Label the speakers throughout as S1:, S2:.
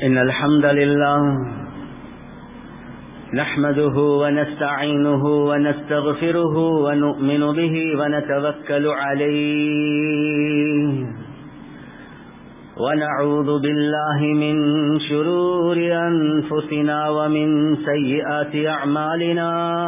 S1: إن الحمد لله نحمده ونستعينه ونستغفره ونؤمن به ونتوكل عليه ونعوذ بالله من شرور أنفسنا ومن سيئات أعمالنا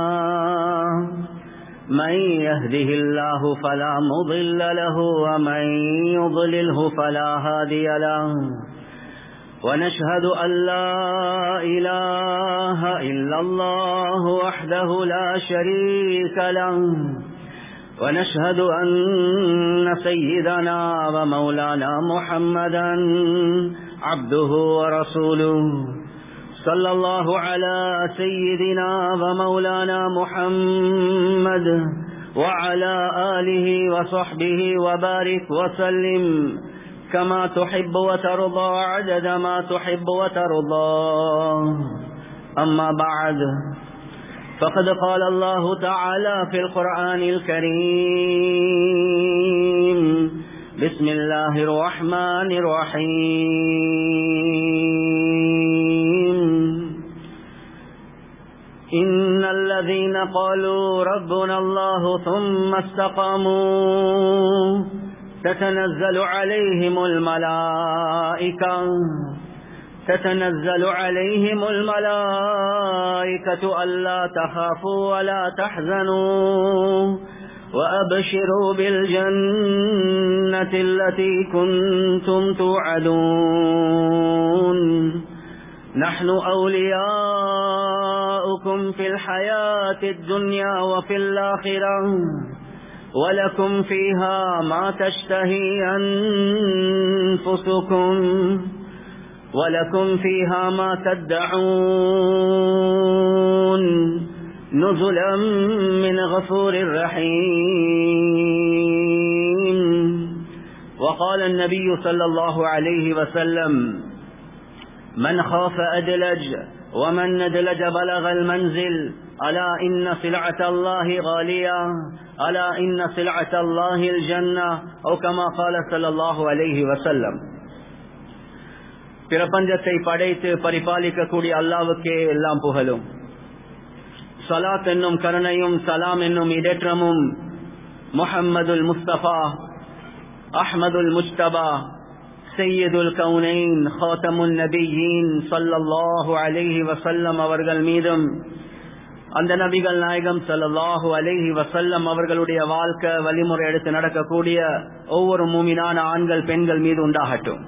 S1: من يهده الله فلا مضل له ومن يضلله فلا هادي له ونشهد أن لا إله إلا الله وحده لا شريك له ونشهد أن سيدنا ومولانا محمدا عبده ورسوله صلى الله على سيدنا ومولانا محمد وعلى آله وصحبه وبارك وسلم كما تحب وترضى عدد ما تحب وترضى أما بعد فقد قال الله تعالى في القرآن الكريم بسم الله الرحمن الرحيم إن الذين قالوا ربنا الله ثم استقاموا تتنزل عليهم الملائكة تتنزل عليهم الملائكة ألا تخافوا ولا تحزنوا وأبشروا بالجنة التي كنتم توعدون نحن أولياؤكم في الحياة الدنيا وفي الآخرة ولكم فيها ما تشتهي أنفسكم ولكم فيها ما تدعون نزلا من غفور رحيم وقال النبي صلى الله عليه وسلم من خاف أدلج ومن ندلج بلغ المنزل ألا إن سلعة الله غالية ألا إن سلعة الله الجنة أو كما قال صلى الله عليه وسلم பிரபஞ்சத்தை படைத்து பரிபாலிக்கக்கூடிய அல்லாவுக்கே எல்லாம் புகழும் சலாத் என்னும் கருணையும் சலாம் என்னும் இடற்றமும் முஹம்மதுல் முஸ்தபா அஹ்மதுல் முஸ்தபா சையதுல் கவுனைன் ஹாத்தமுல் நபியின் சல்லல்லாஹு அலைஹி வசல்லம் அவர்கள் மீதும் அந்த நபிகள் நாயகம் சல்லாஹூ அலைஹி வசல்லம் அவர்களுடைய வாழ்க்கை வழிமுறை எடுத்து நடக்கக்கூடிய ஒவ்வொரு மூமினான ஆண்கள் பெண்கள் மீது உண்டாகட்டும்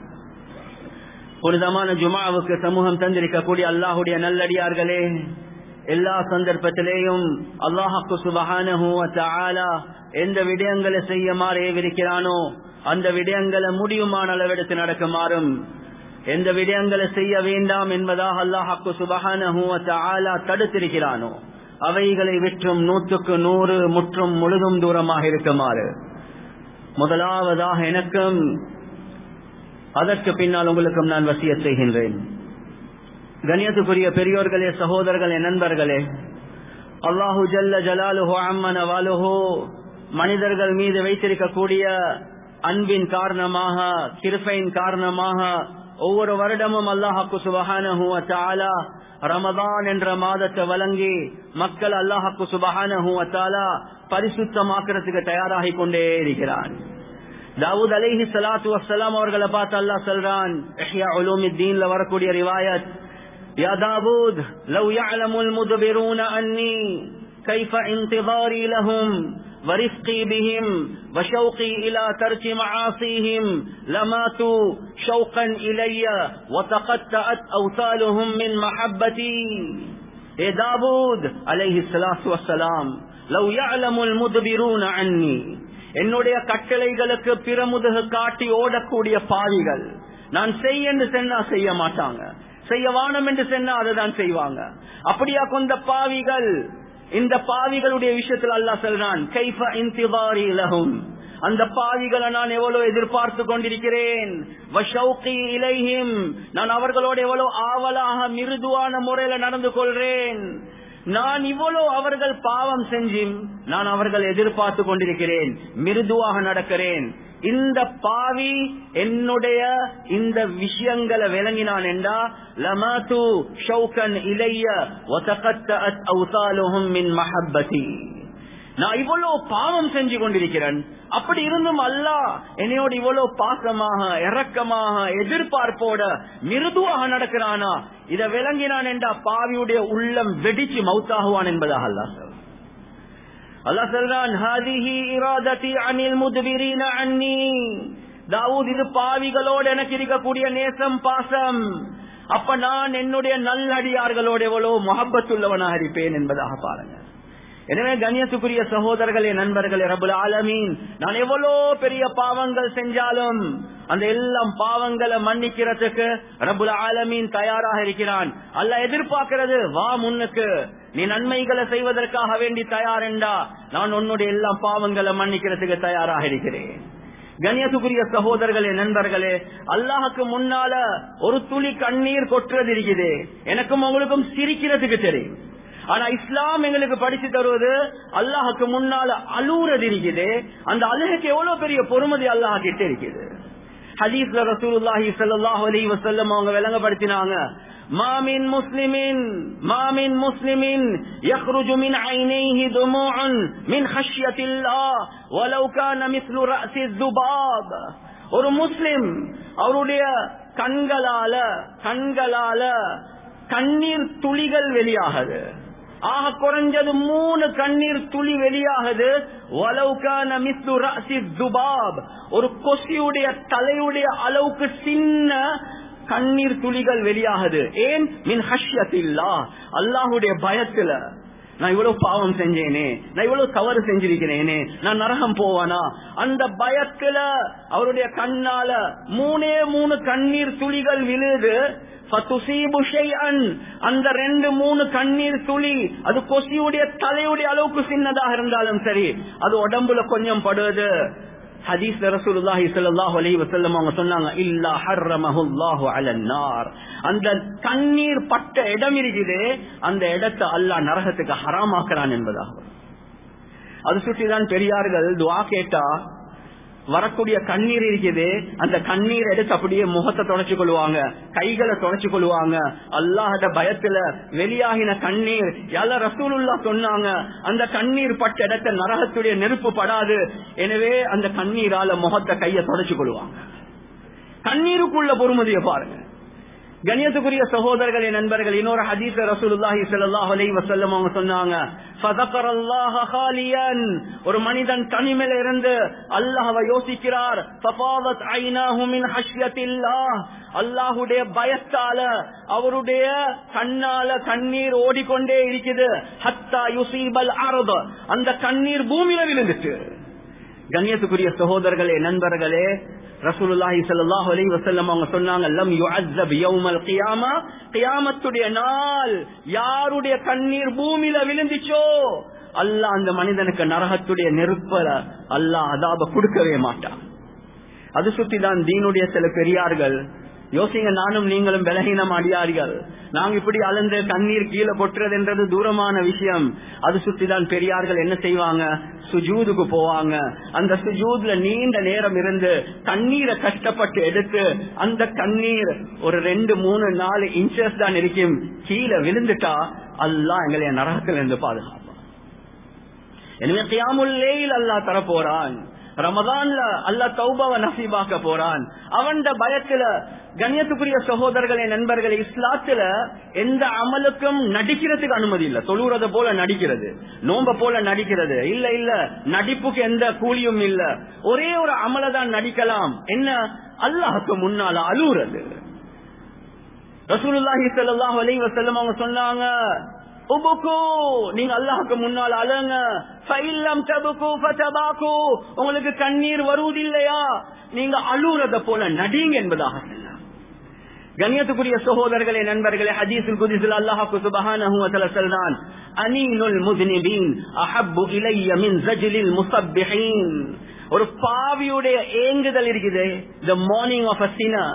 S1: புனிதமான ஜுமாவுக்கு சமூகம் தந்திருக்கக்கூடிய அல்லாஹுடைய நல்லடியார்களே எல்லா சந்தர்ப்பத்திலேயும் அல்லாஹாக்கு சுபகான எந்த விடயங்களை செய்யுமாறு ஏவிருக்கிறானோ அந்த விடயங்களை முடியுமான அளவெடுத்து நடக்குமாறும் எந்த விடயங்களை செய்ய வேண்டாம் என்பதாக அல்லாஹாக்கு சுபகான தடுத்திருக்கிறானோ அவைகளை விற்றும் நூற்றுக்கு நூறு முற்றும் முழுதும் தூரமாக இருக்குமாறு முதலாவதாக எனக்கும் அதற்கு பின்னால் உங்களுக்கும் நான் வசிய செய்கின்றேன் கணியத்துக்குரிய பெரியோர்களே சகோதரர்களே நண்பர்களே அல்லாஹு ஜல்ல ஜலாலுஹோ அம்மன வாலுஹோ மனிதர்கள் மீது வைத்திருக்கக்கூடிய அன்பின் காரணமாக கிருப்பையின் காரணமாக ஒவ்வொரு வருடமும் அல்லாஹாக்கு சுபகான ரமதான் என்ற மாதத்தை வழங்கி மக்கள் அல்லாஹாக்கு சுபகான பரிசுத்தமாக்குறதுக்கு தயாராகி கொண்டே இருக்கிறான் தாவூத் அலைஹி சலாத்து வசலாம் அவர்களை பார்த்து அல்லாஹ் சொல்றான் உலூமித்தீன்ல வரக்கூடிய ரிவாயத் يا داود لو يعلم المدبرون أني كيف انتظاري لهم ورفقي بهم وشوقي إلى ترك معاصيهم لماتوا شوقا إلي وتقطعت أوصالهم من محبتي يا داود عليه الصلاة والسلام لو يعلم المدبرون عني என்னுடைய கட்டளைகளுக்கு பிறமுதுகு காட்டி ஓடக்கூடிய பாவிகள் நான் செய் என்று சொன்னா செய்ய மாட்டாங்க செய்ய வானம் என்று சொன்னா அதுதான் செய்வாங்க அப்படியா கொண்ட பாவிகள் இந்த பாவிகளுடைய விஷயத்தில் அல்லா சொல்றான் கைஃப இன்திபாரி லஹும் அந்த பாவிகளை நான் எவ்வளவு எதிர்பார்த்து கொண்டிருக்கிறேன் இலைஹிம் நான் அவர்களோடு எவ்வளவு ஆவலாக மிருதுவான முறையில நடந்து கொள்றேன் நான் இவ்வளவு அவர்கள் பாவம் செஞ்சும் நான் அவர்கள் எதிர்பார்த்து கொண்டிருக்கிறேன் மிருதுவாக நடக்கிறேன் இந்த பாவி என்னுடைய இந்த விஷயங்களை விளங்கினான் என்றா லமது ஷௌகன் இலைய வதகத்தஅத் அவ்சாலுஹும் மின் மஹப்பதி நான் இவ்வளவு பாவம் செஞ்சு கொண்டிருக்கிறேன் அப்படி இருந்தும் அல்லாஹ் என்னையோடு இவ்வளவு பாசமாக இரக்கமாக எதிர்பார்ப்போட மிருதுவாக நடக்கிறானா இதை விளங்கினான் என்றா பாவியுடைய உள்ளம் வெடிச்சு மவுத்தாகுவான் என்பதாக அல்லாஹ் சொல்றான். அல்லாஹ் சொல்றான் ஹாதிஹி இராததி அனில் முத்பிரீன அன்னி தாவூத் இது பாவிகளோடு எனக்கு இருக்கக்கூடிய நேசம் பாசம் அப்ப நான் என்னுடைய நல்லடியார்களோடு எவ்வளவு முகப்பத்துள்ளவனாக இருப்பேன் என்பதாக பாருங்க எனவே கண்ணியத்துக்குரிய சகோதரர்களே நண்பர்களே ரபுல் ஆலமீன் நான் எவ்வளோ பெரிய பாவங்கள் செஞ்சாலும் அந்த எல்லாம் பாவங்களை மன்னிக்கிறதுக்கு ரபுல் ஆலமீன் தயாராக இருக்கிறான் அல்ல எதிர்பார்க்கிறது வா முன்னுக்கு நீ நன்மைகளை செய்வதற்காக வேண்டி தயார் என்றா நான் உன்னுடைய எல்லா பாவங்களை மன்னிக்கிறதுக்கு தயாராக இருக்கிறேன் கண்ணியத்துக்குரிய சகோதரர்களே நண்பர்களே அல்லாஹுக்கு முன்னால ஒரு துளி கண்ணீர் கொட்டுறது இருக்குது எனக்கும் உங்களுக்கும் சிரிக்கிறதுக்கு தெரியும் ஆனா இஸ்லாம் எங்களுக்கு படிச்சு தருவது அல்லாஹுக்கு முன்னால அலூறது இருக்குது அந்த அழுகுக்கு எவ்வளவு பெரிய பொறுமதி அல்லாஹ் கிட்ட இருக்குது ஹதீஸ்ல ரசூலுல்லாஹி ஸல்லல்லாஹு அலைஹி வஸல்லம் அவங்க விளங்கப்படுத்தினாங்க மாமின் முஸ்லிமின் மாமின் முஸ்லிமின் يخرج من عينيه دموع من خشية الله ولو كان مثل رأس الذباب ஒரு முஸ்லிம் அவருடைய கண்களால கண்களால கண்ணீர் துளிகள் வெளியாகுது ஆக குறைஞ்சது மூணு கண்ணீர் துளி வெளியாகுது வலவுக்கான மிஸ்து ராசி துபாப் ஒரு கொசியுடைய தலையுடைய அளவுக்கு சின்ன கண்ணீர் துளிகள் வெளியாகுது ஏன் மின் ஹஷ்யத்தில்லா அல்லாஹுடைய பயத்துல நான் இவ்வளவு பாவம் செஞ்சேனே நான் இவ்வளவு தவறு செஞ்சிருக்கிறேனே நான் நரகம் போவானா அந்த பயத்துல அவருடைய கண்ணால மூணே மூணு கண்ணீர் துளிகள் விழுது அந்த ரெண்டு மூணு கண்ணீர் துளி அது கொசியுடைய தலையுடைய அளவுக்கு சின்னதாக இருந்தாலும் சரி அது உடம்புல கொஞ்சம் படுவது ஹதீஸ் ரசூலுல்லாஹி ஸல்லல்லாஹு அலைஹி வஸல்லம் அவங்க சொன்னாங்க இல்லா ஹர்ரமஹுல்லாஹு அலன்னார் அந்த கண்ணீர் பட்ட இடம் இருக்குது அந்த இடத்தை அல்லாஹ் நரகத்துக்கு ஹராமாக்குறான் என்பதாக அது சுற்றிதான் பெரியார்கள் துவா கேட்டா வரக்கூடிய கண்ணீர் இருக்குது அந்த கண்ணீர் எடுத்து அப்படியே முகத்தை தொடச்சு கொள்வாங்க கைகளை தொடச்சு கொள்வாங்க அல்லாஹட பயத்துல வெளியாகின கண்ணீர் யார ரசூலுல்லா சொன்னாங்க அந்த கண்ணீர் பட்ட இடத்த நரகத்துடைய நெருப்பு படாது எனவே அந்த கண்ணீரால முகத்தை கைய தொடச்சு கொள்வாங்க கண்ணீருக்குள்ள பொறுமதியை பாருங்க கணியத்துக்குரிய சகோதரர்களே நண்பர்கள் இன்னொரு ஹதீஸ் ரசூலுல்லாஹி ஸல்லல்லாஹு அலைஹி வஸல்லம் அவங்க சொன்னாங்க ஃபதகரல்லாஹ ஹாலியன் ஒரு மனிதன் தனிமையில இருந்து அல்லாஹ்வை யோசிக்கிறார் ஃபஃபாதத் ஐனாஹு மின் ஹஷ்யத்தில்லாஹ் அல்லாஹ்வுடைய பயத்தால அவருடைய கண்ணால கண்ணீர் ஓடிக்கொண்டே இருக்குது ஹத்தா யுசீபல் அர்த அந்த கண்ணீர் பூமியில விழுந்துச்சு கண்ணியத்துக்குரிய சகோதரர்களே நண்பர்களே ரசூலுல்லாஹி ஸல்லல்லாஹு அலைஹி வஸல்லம் அவங்க சொன்னாங்க லம் யுஅzzab யௌமல் கியாமா கியாமத்துடைய நாள் யாருடைய கண்ணீர் பூமியில விழுந்துச்சோ அல்லாஹ் அந்த மனிதனுக்கு நரகத்துடைய நெருப்பல அல்லாஹ் அதாப கொடுக்கவே மாட்டான் அது சுத்தி தான் தீனுடைய சில பெரியார்கள் யோசிங்க நானும் நீங்களும் பலகீனம் அடியார்கள் நாங்க இப்படி அலந்து கண்ணீர் கீழே கொட்டுறது என்றது தூரமான விஷயம் அது சுத்திதான் பெரியார்கள் என்ன செய்வாங்க சுஜூதுக்கு போவாங்க அந்த சுஜூத்ல நீண்ட நேரம் இருந்து கண்ணீரை கஷ்டப்பட்டு எடுத்து அந்த கண்ணீர் ஒரு ரெண்டு மூணு நாலு இன்ச்சஸ் தான் இருக்கும் கீழே விழுந்துட்டா அல்லாஹ் எங்களை நரகத்தில் இருந்து பாதுகாப்பான் எனவே கியாமுல்லேயில் அல்லாஹ் தரப்போறான் ரமதான்ல அல்ல தௌபாவ நசீபாக்க போறான் அவன் பயத்துல கண்ணியத்துக்குரிய சகோதரர்களே நண்பர்களே இஸ்லாத்துல எந்த அமலுக்கும் நடிக்கிறதுக்கு அனுமதி இல்ல தொழுறத போல நடிக்கிறது நோம்ப போல நடிக்கிறது இல்ல இல்ல நடிப்புக்கு எந்த கூலியும் இல்ல ஒரே ஒரு அமலை தான் நடிக்கலாம் என்ன அல்லாஹுக்கு முன்னால அழுறது ரசூலுல்லாஹி ஸல்லல்லாஹு அலைஹி வஸல்லம் அவங்க சொன்னாங்க உபுக்கு நீங்க அல்லாஹுக்கு முன்னால் அழங்க ஃபைல்லம் தபுக்கு ஃபதபாக்கு உங்களுக்கு கண்ணீர் வருவதில்லையா நீங்க அழுறத போல நடிங்க என்பதாக சொன்னார் கண்ணியத்துக்குரிய சகோதரர்களே நண்பர்களே ஹதீஸுல் குதிஸில் அல்லாஹ்வுக்கு சுப்ஹானஹு வ தஆலா சொல்றான் அனீனுல் முஸ்னிபீன் அஹப்பு இலைய மின் ஜஜ்லில் முஸப்பிஹீன் ஒரு பாவியுடைய ஏங்குதல் இருக்குது the morning of a sinner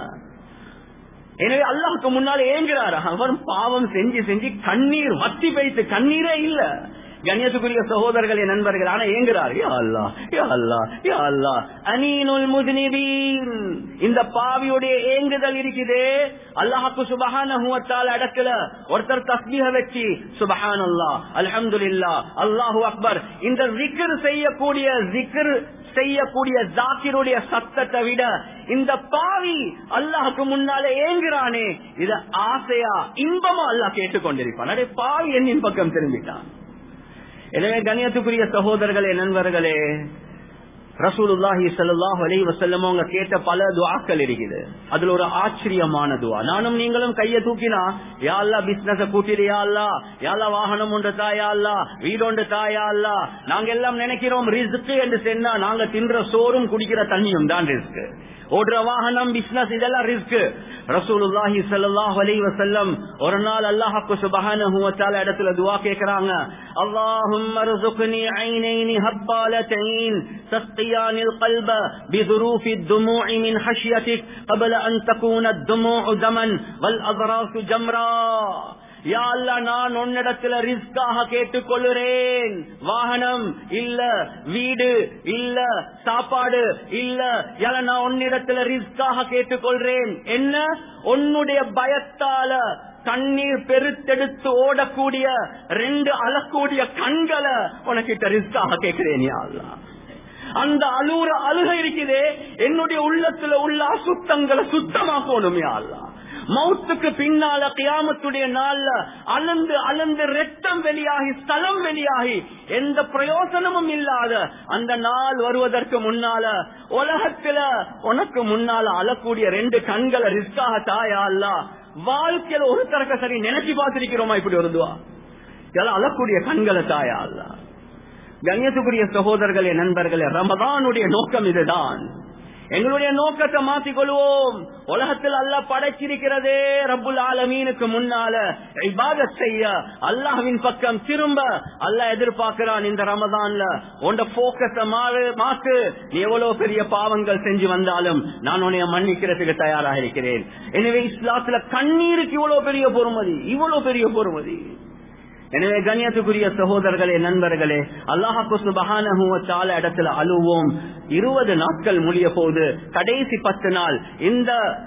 S1: எனவே அல்லாஹுக்கு முன்னால ஏங்குறாரு அவன் பாவம் செஞ்சு செஞ்சு கண்ணீர் வத்தி வைத்து கண்ணீரே இல்ல கண்ணியத்துக்குரிய சகோதரர்களே நண்பர்கள் ஆனா ஏங்குறார் யா அல்லா யா அல்லா யா அல்லா அனீனுல் முதுனிபீன் இந்த பாவியுடைய ஏங்குதல் இருக்குதே அல்லாஹுக்கு சுபஹானஹு வ தஆலா அடக்கல ஒருத்தர் தஸ்பீஹ வச்சு சுபஹானல்லாஹ் அல்ஹம்துலில்லாஹ் அல்லாஹு அக்பர் இந்த ஜிக்ர் செய்யக்கூடிய ஜிக்ர் செய்யக்கூடிய ஜாக்கிருடைய சத்தத்தை விட இந்த பாவி அல்லாஹுக்கு முன்னாலே ஏங்குறானே இத ஆசையா இன்பமா அல்லாஹ் கேட்டுக்கொண்டிருப்பான் அடே பாவி என்னின் பக்கம் திரும்பிட்டான் எனவே கண்ணியத்துக்குரிய சகோதரர்களே நண்பர்களே ரசூலுல்லாஹி ஸல்லல்லாஹு அலைஹி வஸல்லம் அவங்க கேட்ட பல துஆக்கள் இருக்குது அதுல ஒரு ஆச்சரியமான துஆ நானும் நீங்களும் கைய தூக்கினா யா அல்லாஹ் பிசினஸ் கூட்டிடு யா அல்லாஹ் யா அல்லாஹ் வாகனம் ஒன்று தா யா அல்லாஹ் வீடு ஒன்று தா யா அல்லாஹ் நாங்க எல்லாம் நினைக்கிறோம் ரிஸ்க் என்று சொன்னா நாங்க தின்ற சோறும் குடிக்கிற தண்ணியும் தான் ரிஸ்க் ஓடுற வாகனம் பிசினஸ் இதெல்லாம் ரிஸ்க் ரசூலுல்லாஹி ஸல்லல்லாஹு அலைஹி வஸல்லம் ஒரு நாள் அல்லாஹ்க்கு சுப்ஹானஹு வ தஆலா இடத்துல துஆ கேக்குறாங்க اللهم ارزقني عينين هبالتين تسقيان القلب بظروف الدموع من خشيتك قبل أن تكون الدموع دما والأضراس جمرا யா அல்லா நான் உன்னிடத்துல ரிஸ்காக கேட்டுக்கொள்ளுறேன் வாகனம் இல்ல வீடு இல்ல சாப்பாடு இல்ல யால நான் உன்னிடத்துல ரிஸ்காக கேட்டுக்கொள்றேன் என்ன உன்னுடைய பயத்தால கண்ணீர் பெருத்தெடுத்து ஓடக்கூடிய ரெண்டு அழக்கூடிய கண்களை உனக்கிட்ட ரிஸ்காக கேட்கிறேன் யா அல்லா அந்த அழுற அழுக இருக்குதே என்னுடைய உள்ளத்துல உள்ள அசுத்தங்களை சுத்தமாக்கணும் யா அல்லா மௌத்துக்கு பின்னால கியாமத்துடைய நாள்ல அலந்து அலந்து ரத்தம் வெளியாகி ஸ்தலம் வெளியாகி எந்த பிரயோசனமும் இல்லாத அந்த நாள் வருவதற்கு முன்னால உலகத்துல உனக்கு முன்னால அழக்கூடிய ரெண்டு கண்களை ரிஸ்காக தாயா அல்ல வாழ்க்கையில ஒரு தரக்க சரி நினைச்சு பார்த்திருக்கிறோமா இப்படி வருதுவா இதெல்லாம் அழக்கூடிய கண்களை தாயா அல்ல கண்ணியத்துக்குரிய சகோதரர்களே நண்பர்களே ரமதானுடைய நோக்கம் இதுதான் எங்களுடைய நோக்கத்தை மாற்றிக் கொள்வோம் உலகத்தில் அல்ல படைச்சிருக்கிறதே ரப்புல் ஆலமீனுக்கு முன்னால இபாதத் செய்ய அல்லாஹ்வின் பக்கம் திரும்ப அல்லாஹ் எதிர்பார்க்கிறான் இந்த ரமதான்ல உண்ட போக்கஸ மாத்து நீ எவ்வளவு பெரிய பாவங்கள் செஞ்சு வந்தாலும் நான் உன்னைய மன்னிக்கிறதுக்கு தயாராக இருக்கிறேன் எனவே இஸ்லாத்துல கண்ணீருக்கு இவ்வளவு பெரிய பொறுமதி இவ்வளவு பெரிய பொறுமதி எனவே கண்ணியத்துக்குரிய சகோதரர்களே நண்பர்களே அல்லாஹாக்கு சுபகான இடத்துல அழுவோம் இருபது நாட்கள் முடிய போது கடைசி பத்து நாள் இந்த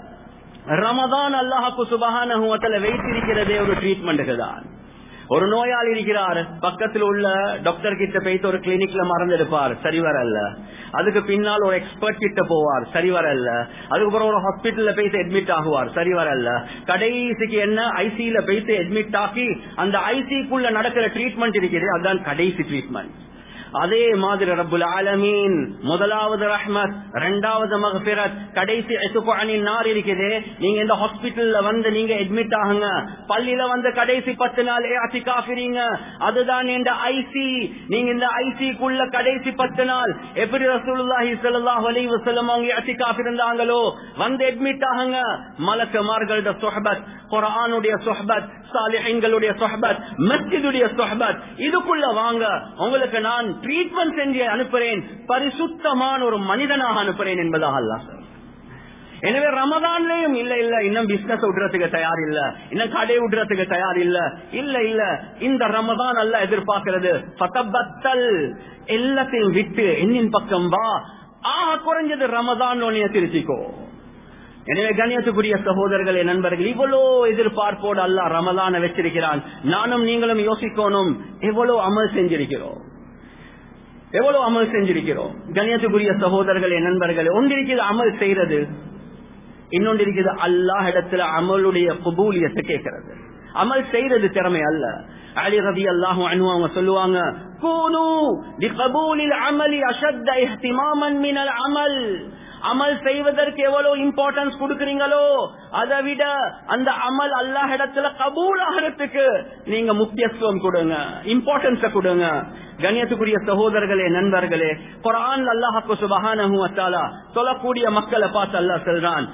S1: ரமதான் அல்லாஹாக்கு சுபகான வைத்திருக்கிறதே ஒரு ட்ரீட்மெண்ட்டுக்கு தான் ஒரு நோயாளி இருக்கிறார் பக்கத்தில் உள்ள டாக்டர் கிட்ட போயிட்டு ஒரு கிளினிக்ல மறந்தெடுப்பார் சரி வரல அதுக்கு பின்னால் ஒரு எக்ஸ்பர்ட் கிட்ட போவார் சரி வரல அதுக்கப்புறம் ஒரு ஹாஸ்பிட்டல்ல போயிட்டு அட்மிட் ஆகுவார் சரி வரல கடைசிக்கு என்ன ஐசியில போயிட்டு அட்மிட் ஆகி அந்த ஐசிக்குள்ள நடக்கிற ட்ரீட்மெண்ட் இருக்குது அதுதான் கடைசி ட்ரீட்மெண்ட் அதே மாதிரி ரபுல் ஆலமீன் முதலாவது ரஹ்மத் இரண்டாவது மகபிரத் கடைசி எசுபானின் நார் இருக்குது நீங்க இந்த ஹாஸ்பிட்டல்ல வந்து நீங்க அட்மிட் ஆகுங்க பள்ளியில வந்து கடைசி பத்து நாள் அசிகாஃபிரீங்க அதுதான் இந்த ஐசி நீங்க இந்த ஐசிக்குள்ள கடைசி பத்து நாள் எப்படி ரசூலுல்லாஹி ஸல்லல்லாஹு அலைஹி வஸல்லம் அவங்க அசிகாஃப் இருந்தாங்களோ வந்து அட்மிட் ஆகுங்க மலக்குமார்களோட சுஹபத் குர்ஆனுடைய சுஹபத் சாலிஹீன்களுடைய சுஹபத் மஸ்ஜிதுடைய சுஹபத் இதுக்குள்ள வாங்க உங்களுக்கு நான் ட்ரீட்மெண்ட் செஞ்சு அனுப்புறேன் பரிசுத்தமான ஒரு மனிதனாக அனுப்புறேன் என்பதாக அல்ல எனவே ரமதான்லயும் இல்ல இல்ல இன்னும் பிசினஸ் விடுறதுக்கு தயார் இல்ல இன்னும் கடை விடுறதுக்கு தயார் இல்ல இல்ல இல்ல இந்த ரமதான் அல்ல எதிர்பார்க்கிறது பத்தபத்தல் எல்லாத்தையும் விட்டு என்னின் பக்கம் வா ஆக குறைஞ்சது ரமதான் ஒன்னைய திருச்சிக்கோ எனவே கண்ணியத்துக்குரிய சகோதரர்களே நண்பர்கள் இவ்வளோ எதிர்பார்ப்போடு அல்ல ரமதான வச்சிருக்கிறான் நானும் நீங்களும் யோசிக்கணும் எவ்வளவு அமல் செஞ்சிருக்கிறோம் எவ்வளவு அமல் செஞ்சிருக்கிறோம் கண்ணியத்துக்குரிய சகோதரர்களே நண்பர்களே ஒன்றிருக்கிறது அமல் செய்யறது இன்னொன்று இருக்குது அல்லாஹ் இடத்துல அமலுடைய குபூலியத்தை கேட்கறது அமல் செய்யறது திறமை அல்ல அலி ரதி அல்லாஹு அவங்க சொல்லுவாங்க கூனு லிகபூலில் அமலி அஷத்த இஹ்திமாமன் மினல் அமல் அமல் செய்வதற்கு எவ்வளவு இம்பார்ட்டன்ஸ் கொடுக்கறீங்களோ அதை விட அந்த அமல் அல்லாஹ் இடத்துல கபூல் ஆகிறதுக்கு நீங்க முக்கியத்துவம் கொடுங்க இம்பார்ட்டன்ஸ கொடுங்க கண்ணியத்துக்குரிய சகோதரர்களே நண்பர்களே குரான் அல்லாஹாக்கு சுபஹானஹு வத்தாலா சொல்லக்கூடிய மக்களை பார்த்து அல்லாஹ் சொல்றான்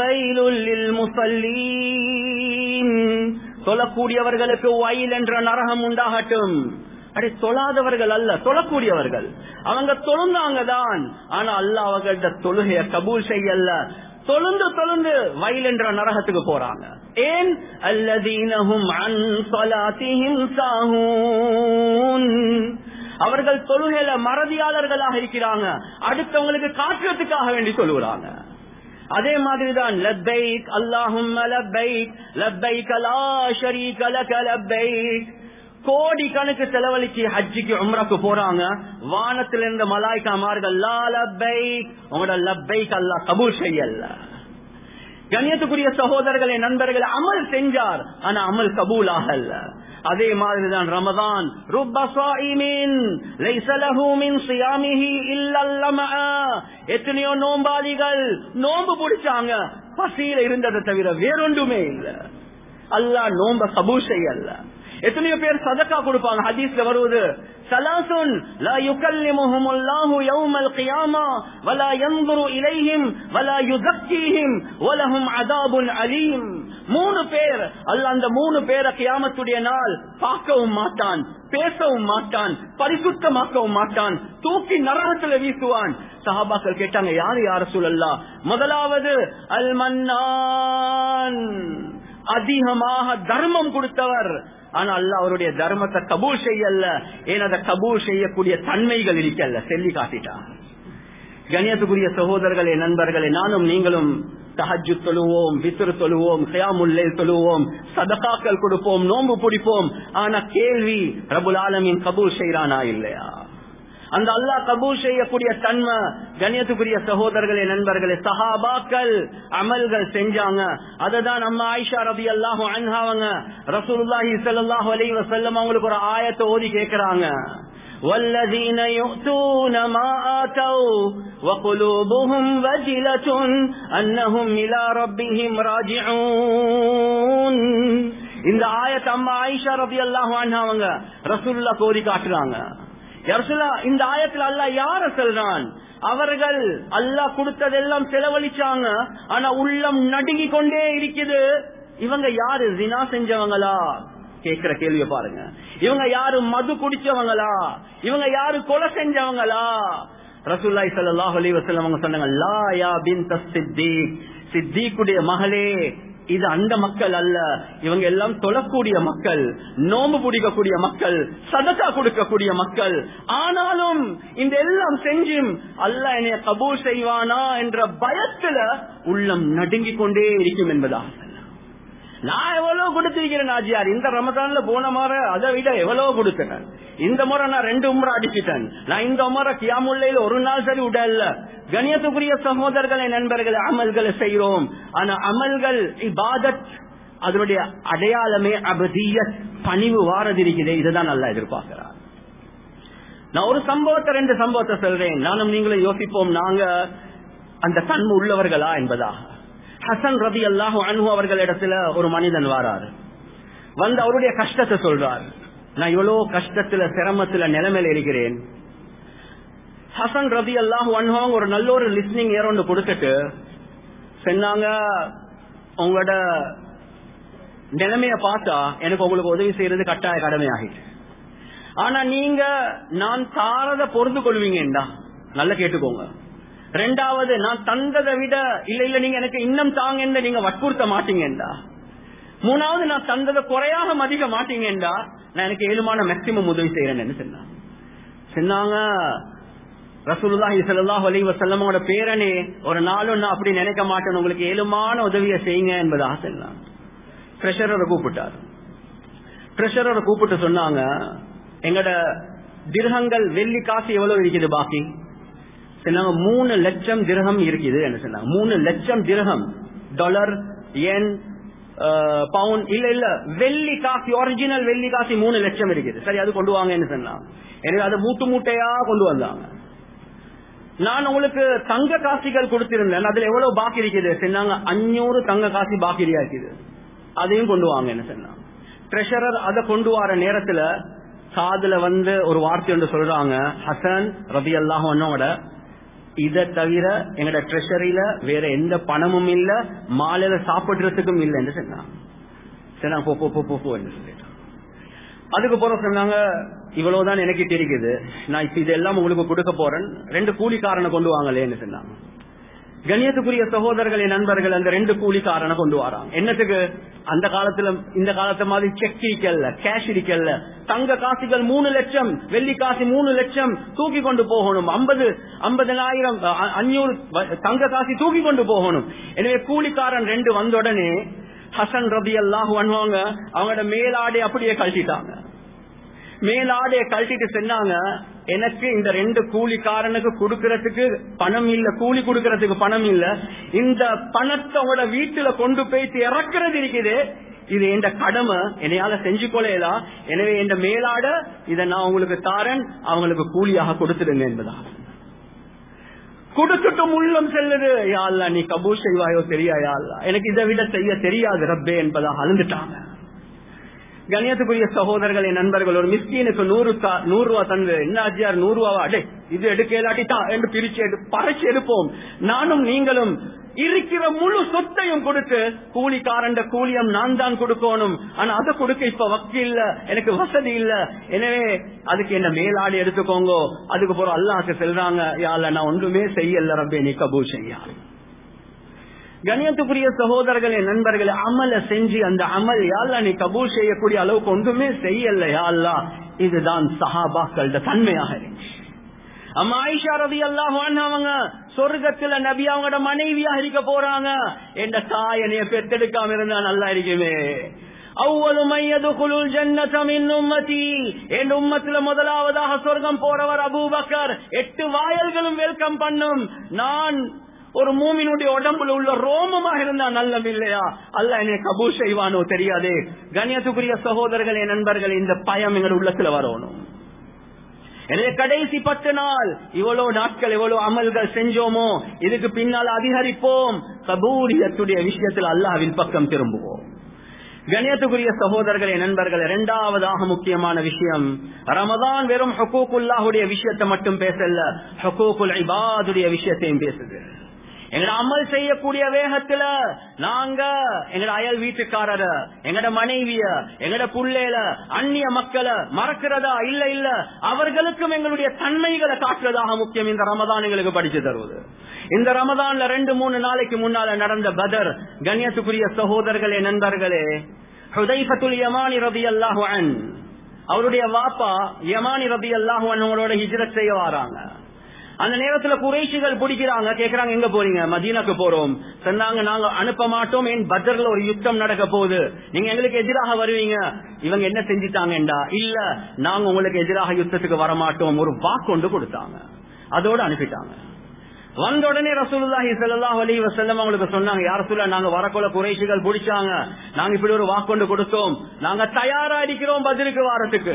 S1: சொல்லக்கூடியவர்களுக்கு வயல் என்ற நரகம் உண்டாகட்டும் அடே தொழாதவர்கள் அல்ல தொழக்கூடியவர்கள் அவங்க தொழுந்தாங்க தான் ஆனா அல்ல அவர்கள்ட்ட தொழுகைய கபூல் செய்யல தொழுந்து தொழுந்து வயல் என்ற நரகத்துக்கு போறாங்க ஏன் அல்லதீனஹும் அன் ஸலாத்திஹிம் சாஹூன் அவர்கள் தொழுகையில மறதியாளர்களாக இருக்கிறாங்க அடுத்தவங்களுக்கு காட்டுறதுக்காக வேண்டி சொல்லுறாங்க அதே மாதிரிதான் லப்பைக் அல்லாஹும் லப்பைக் லப்பைக் லா ஷரீக லக லப்பைக் கோடி கணக்கு செலவழிச்சு ஹஜ்ஜிக்கு உம்ரக்கு போறாங்க வானத்துல இருந்த மலாய்க்காமார்கள் லா லப்பைக் உங்களோட லப்பைக் அல்லாஹ் கபூல் செய்யல கண்ணியத்துக்குரிய சகோதரர்களே நண்பர்களே அமல் செஞ்சார் ஆனா அமல் கபூல் ஆகல அதே மாதிரிதான் ரமதான் ருப்ப சாயிமின் லைஸ லஹு மின் சியாமிஹி இல்லல்லம எத்தனையோ நோம்பாளிகள் நோம்பு பிடிச்சாங்க பசியில இருந்ததை தவிர வேறொன்றுமே இல்ல அல்லாஹ் நோம்ப கபூல் செய்யல எத்தனையோ பேர் சதக்கா கொடுப்பாங்க ஹதீஸ்ல வருவது சலாசுன் லா யுகல்லிமுஹும் அல்லாஹு யௌமல் கியாமா வலா யன்ظுரு இலைஹிம் வலா யுஸக்கீஹிம் வலஹும் அதாபுன் அலீம் மூணு பேர் அல்லாஹ் அந்த மூணு பேரை கியாமத்துடைய நாள் பார்க்கவும் மாட்டான் பேசவும் மாட்டான் பரிசுத்தமாக்கவும் மாட்டான் தூக்கி நரகத்துல வீசுவான் சஹாபாக்கள் கேட்டாங்க யாரு யார சூழல்லா முதலாவது அல் மன்னான் அதிகமாக தர்மம் கொடுத்தவர் ஆனா அல்ல அவருடைய தர்மத்தை கபூல் செய்யல ஏன் அதை கபூல் செய்யக்கூடிய தன்மைகள் இருக்கல்ல செல்லி காட்டிட்டார் கணியத்துக்குரிய சகோதரர்களே நண்பர்களே நானும் நீங்களும் தஹஜு தொழுவோம் வித்திரு தொழுவோம் கயாமுல்லை தொழுவோம் சதகாக்கள் கொடுப்போம் நோம்பு பிடிப்போம் ஆனா கேள்வி ரபுல் ஆலமின் கபூல் செய்யறானா இல்லையா அந்த அல்லாஹ் கபூல் செய்யக்கூடிய தன்மை கண்ணியத்துக்குரிய சகோதரர்களே நண்பர்களே சஹாபாக்கள் அமல்கள் செஞ்சாங்க அததான் நம்ம ஆயிஷா ரபி அல்லாஹு அன்ஹாவங்க ரசூலுல்லாஹி ஸல்லல்லாஹு அலைஹி வஸல்லம் அவங்களுக்கு ஒரு ஆயத்தை ஓதி கேக்குறாங்க والذين يؤتون ما آتوا وقلوبهم وجلة أنهم إلى ربهم راجعون இந்த ஆயத்தை அம்மா ஆயிஷா ரபி அல்லாஹு அவங்க ரசூல்லா கோரி காட்டுறாங்க யர்சுலா இந்த ஆயத்துல அல்லா யார சொல்றான் அவர்கள் அல்லாஹ் கொடுத்ததெல்லாம் செலவழிச்சாங்க ஆனா உள்ளம் நடுங்கி கொண்டே இருக்குது இவங்க யாரு ஜினா செஞ்சவங்களா கேக்குற கேள்விய பாருங்க இவங்க யாரு மது குடிச்சவங்களா இவங்க யாரு கொலை செஞ்சவங்களா ரசூல்லாய் சல்லாஹ் அலி வசல்லம் அவங்க சொன்னாங்க லா யா பின் சித்திக் சித்திக்குடைய மகளே இது அந்த மக்கள் அல்ல இவங்க எல்லாம் தொழக்கூடிய மக்கள் நோம்பு பிடிக்கக்கூடிய மக்கள் சதக்கா கொடுக்கக்கூடிய மக்கள் ஆனாலும் இந்த எல்லாம் செஞ்சும் அல்ல என்னைய கபூல் செய்வானா என்ற பயத்துல உள்ளம் நடுங்கிக் கொண்டே இருக்கும் என்பதாக நான் எவ்வளவு கொடுத்திருக்கிறேன் ஆஜியார் இந்த ரமதான்ல போன முறை அதை விட எவ்வளவு கொடுத்துட்டேன் இந்த முறை நான் ரெண்டு உமரை அடிச்சிட்டேன் நான் இந்த முறை கியாமுல்லையில் ஒரு நாள் சரி உடல்ல கணியத்துக்குரிய சகோதரர்களை நண்பர்களை அமல்களை செய்யறோம் ஆனா அமல்கள் இபாதத் அதனுடைய அடையாளமே அபதிய பணிவு வாரது இருக்குது இதுதான் நல்லா எதிர்பார்க்கிறார் நான் ஒரு சம்பவத்தை ரெண்டு சம்பவத்தை சொல்றேன் நானும் நீங்களும் யோசிப்போம் நாங்க அந்த தன்மை உள்ளவர்களா என்பதாக ஹசன் ரபி அல்லாஹு அனு அவர்களிடத்துல ஒரு மனிதன் வாராரு வந்து அவருடைய கஷ்டத்தை சொல்றார் நான் இவ்வளவு கஷ்டத்துல சிரமத்துல நிலைமையில இருக்கிறேன் ஹசன் ரபி அல்லாஹு அனுபவம் ஒரு நல்ல ஒரு லிஸ்னிங் ஏர் ஒன்று கொடுத்துட்டு சொன்னாங்க உங்களோட நிலைமைய பார்த்தா எனக்கு உங்களுக்கு உதவி செய்யறது கட்டாய கடமை ஆகிட்டு ஆனா நீங்க நான் தாரத பொருந்து கொள்வீங்கடா நல்லா கேட்டுக்கோங்க ரெண்டாவது நான் தந்ததை விட இல்ல இல்ல நீங்க எனக்கு இன்னும் தாங்க நீங்க வற்புறுத்த மாட்டீங்கடா மூணாவது நான் தந்ததை குறையாக மதிக்க மாட்டீங்கடா நான் எனக்கு ஏழுமான மேக்சிமம் உதவி செய்யறேன்னு சொன்னாங்க சொன்னாங்க ரசூலுல்லாஹி ஸல்லல்லாஹு அலைஹி வஸல்லமோட பேரனே ஒரு நாளும் நான் அப்படி நினைக்க மாட்டேன் உங்களுக்கு ஏழுமான உதவியை செய்யுங்க என்பதாக சொன்னாங்க ட்ரெஷரரை கூப்பிட்டார் ட்ரெஷரரை கூப்பிட்டு சொன்னாங்க எங்கட திரகங்கள் வெள்ளி காசு எவ்வளவு இருக்குது பாக்கி சொன்னாங்க மூணு லட்சம் திரகம் இருக்குது என்ன சொன்னாங்க மூணு லட்சம் திரகம் டாலர் என் பவுன் இல்ல இல்ல வெள்ளி காசி ஒரிஜினல் வெள்ளி காசி மூணு லட்சம் இருக்குது சரி அது கொண்டு வாங்கன்னு சொன்னாங்க எனக்கு அதை மூட்டு மூட்டையா கொண்டு வந்தாங்க நான் உங்களுக்கு தங்க காசிகள் கொடுத்திருந்தேன் அதுல எவ்வளவு பாக்கி இருக்குது சொன்னாங்க அஞ்சூறு தங்க காசி பாக்கிரியா இருக்குது அதையும் கொண்டு வாங்க என்ன சொன்னாங்க ட்ரெஷரர் அதை கொண்டு வர நேரத்துல காதுல வந்து ஒரு வார்த்தை ஒன்று சொல்றாங்க ஹசன் ரபி அல்லாஹோட இதை தவிர எங்கட ட்ரெஷரியில வேற எந்த பணமும் இல்ல மாலையில சாப்பிடுறதுக்கும் இல்லைன்னு சொன்னாங்க சரி நான் போ போ போ போ என்று சொல்லிட்டு அதுக்கு போற சொன்னாங்க இவ்வளவுதான் எனக்கு தெரியுது நான் இப்ப இதெல்லாம் உங்களுக்கு கொடுக்க போறேன் ரெண்டு கூலிக்காரனை கொண்டு வாங்கலேன்னு சொன்னாங்க கண்ணியத்துக்குரிய சகோதரர்களே நண்பர்கள் அந்த ரெண்டு கூலிக்காரனை கொண்டு வராங்க என்னத்துக்கு அந்த காலத்துல இந்த காலத்து மாதிரி செக் இருக்கல்ல கேஷ் இருக்கல்ல தங்க காசுகள் மூணு லட்சம் வெள்ளி காசு மூணு லட்சம் தூக்கி கொண்டு போகணும் ஐம்பது ஐம்பதனாயிரம் அஞ்சூறு தங்க காசு தூக்கி கொண்டு போகணும் எனவே கூலிக்காரன் ரெண்டு வந்த உடனே ஹசன் ரபி அல்லாஹ் பண்ணுவாங்க அவங்களோட மேலாடை அப்படியே கழட்டிட்டாங்க மேலாடைய கழட்டிட்டு சொன்னாங்க எனக்கு இந்த ரெண்டு கூலிக்காரனுக்கு கொடுக்கறதுக்கு பணம் இல்ல கூலி கொடுக்கறதுக்கு பணம் இல்ல இந்த பணத்தை உங்களோட வீட்டுல கொண்டு போயிட்டு இறக்குறது இருக்குது இது எந்த கடமை என்னையால செஞ்சு கொள்ளலாம் எனவே இந்த மேலாட இதை நான் உங்களுக்கு தாரன் அவங்களுக்கு கூலியாக கொடுத்துடுங்க என்பதாக கொடுத்துட்டும் உள்ளம் செல்லுது யாழ்லா நீ கபூர் செய்வாயோ தெரியா யாழ்லா எனக்கு இதை விட செய்ய தெரியாது ரப்பே என்பதாக அழுந்துட்டாங்க கணியத்துக்குரிய சகோதரர்களே நண்பர்கள் ஒரு மிஸ்கீனுக்கு நூறு நூறு ரூபா தந்து என்ன ஆச்சியார் நூறு ரூபாவா அடே இது எடுக்க இல்லாட்டிட்டா என்று பிரிச்சு எடு பறைச்சு எடுப்போம் நானும் நீங்களும் இருக்கிற முழு சொத்தையும் கொடுத்து கூலிக்காரண்ட கூலியம் நான் தான் கொடுக்கணும் ஆனா அதை கொடுக்க இப்ப வக்கு இல்ல எனக்கு வசதி இல்ல எனவே அதுக்கு என்ன மேலாடி எடுத்துக்கோங்க அதுக்கு போற அல்லாஹ்க்கு செல்றாங்க யாழ்ல நான் ஒன்றுமே செய்யல ரப்பே நீ கபூ செய்யா கணியத்துக்குரிய சகோதரர்களே நண்பர்களே அமல செஞ்சு அந்த அமல் யாழ்லா நீ கபூல் செய்யக்கூடிய அளவுக்கு ஒன்றுமே செய்யல யாழ்லா இதுதான் சஹாபாக்களோட தன்மையாக இருந்துச்சு அம்மா ஐஷா ரவி அல்லாஹ் அவங்க சொர்க்கத்துல நபி அவங்களோட மனைவியா இருக்க போறாங்க என்ற தாய் என்னைய பெத்தெடுக்காம இருந்தா நல்லா இருக்குமே முதலாவதாக சொர்க்கம் போறவர் அபூபக்கர் எட்டு வாயல்களும் வெல்கம் பண்ணும் நான் ஒரு மூமினுடைய உடம்புல உள்ள ரோமமாக இருந்தா நல்லம் இல்லையா அல்ல என்னை கபூர் செய்வானோ தெரியாது கண்ணியத்துக்குரிய சகோதரர்களே நண்பர்கள் இந்த பயம் எங்கள் உள்ளத்துல வரணும் எனவே கடைசி பத்து நாள் இவ்வளவு நாட்கள் எவ்வளவு அமல்கள் செஞ்சோமோ இதுக்கு பின்னால் அதிகரிப்போம் கபூரியத்துடைய விஷயத்தில் அல்லாவின் பக்கம் திரும்புவோம் கணியத்துக்குரிய சகோதரர்களே நண்பர்கள் இரண்டாவதாக முக்கியமான விஷயம் ரமதான் வெறும் ஹக்கூக்குல்லாஹுடைய விஷயத்தை மட்டும் பேசல ஹக்கூக்குல் இபாதுடைய விஷயத்தையும் பேசுது எங்கட அமல் செய்யக்கூடிய வேகத்துல நாங்க எங்கட அயல் வீட்டுக்காரர எங்கட மனைவிய எங்கட புள்ளேல அந்நிய மக்களை மறக்கிறதா இல்ல இல்ல அவர்களுக்கும் எங்களுடைய தன்மைகளை காட்டுறதாக முக்கியம் இந்த ரமதான் எங்களுக்கு படிச்சு தருவது இந்த ரமதான்ல ரெண்டு மூணு நாளைக்கு முன்னால நடந்த பதர் கண்ணியத்துக்குரிய சகோதரர்களே நண்பர்களே ஹுதைஃபத்துல் யமானி ரபி அல்லாஹு அவருடைய வாப்பா யமானி ரபி அல்லாஹு அவங்களோட ஹிஜ்ரத் செய்ய வராங்க அந்த நேரத்துல குறைஷிகள் பிடிக்கிறாங்க கேக்குறாங்க எங்க போறீங்க மதீனாக்கு போறோம் சொன்னாங்க நாங்க அனுப்ப மாட்டோம் என் பத்ரில் ஒரு யுத்தம் நடக்க போகுது நீங்க எங்களுக்கு எதிராக வருவீங்க இவங்க என்ன செஞ்சிட்டாங்கடா இல்ல நாங்க உங்களுக்கு எதிராக யுத்தத்துக்கு வரமாட்டோம் ஒரு வாக்கொண்டு கொடுத்தாங்க அதோட அனுப்பிட்டாங்க வந்த உடனே ரசூலுல்லாஹி ஸல்லல்லாஹு அலைஹி வஸல்லம் அவங்களுக்கு சொன்னாங்க யார் சொல்ல நாங்க வரக்குள்ள குறைஷிகள் பிடிச்சாங்க நாங்க இப்படி ஒரு வாக்கொண்டு கொடுத்தோம் நாங்க தயாரா இருக்கிறோம் பதிலுக்கு வாரத்துக்கு